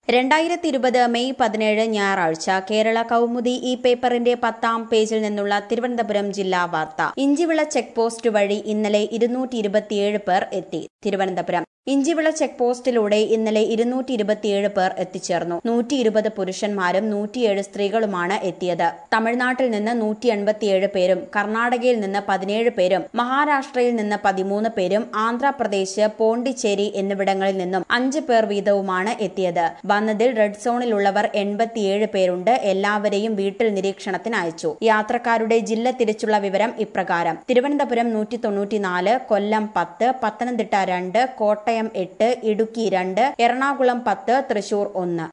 രണ്ടായിരത്തി ഇരുപത് മെയ് പതിനേഴ് ഞായറാഴ്ച കേരള കൗമുദി ഈ പേപ്പറിന്റെ പത്താം പേജിൽ നിന്നുള്ള തിരുവനന്തപുരം ജില്ലാ വാർത്ത ഇഞ്ചിവിള ചെക്ക് പോസ്റ്റ് വഴി ഇന്നലെ ഇരുന്നൂറ്റി ഇരുപത്തിയേഴ് പേർ എത്തി തിരുവനന്തപുരം ഇഞ്ചിവിള ചെക്ക് പോസ്റ്റിലൂടെ ഇന്നലെ ഇരുന്നൂറ്റി ഇരുപത്തിയേഴ് പേർ എത്തിച്ചേർന്നു നൂറ്റി ഇരുപത് പുരുഷന്മാരും നൂറ്റിയേഴ് സ്ത്രീകളുമാണ് എത്തിയത് തമിഴ്നാട്ടിൽ നിന്ന് നൂറ്റി എൺപത്തിയേഴ് പേരും കർണാടകയിൽ നിന്ന് പതിനേഴ് പേരും മഹാരാഷ്ട്രയിൽ നിന്ന് പതിമൂന്ന് പേരും ആന്ധ്രാപ്രദേശ് പോണ്ടിച്ചേരി എന്നിവിടങ്ങളിൽ നിന്നും അഞ്ച് പേർ വീതവുമാണ് എത്തിയത് വന്നതിൽ റെഡ് സോണിലുള്ളവർ എൺപത്തിയേഴ് പേരുണ്ട് എല്ലാവരെയും വീട്ടിൽ നിരീക്ഷണത്തിന് അയച്ചു യാത്രക്കാരുടെ ജില്ല തിരിച്ചുള്ള വിവരം ഇപ്രകാരം തിരുവനന്തപുരം നൂറ്റി തൊണ്ണൂറ്റിനാല് കൊല്ലം പത്ത് പത്തനംതിട്ട രണ്ട് കോട്ടയം എട്ട് ഇടുക്കി രണ്ട് എറണാകുളം പത്ത് തൃശൂർ ഒന്ന്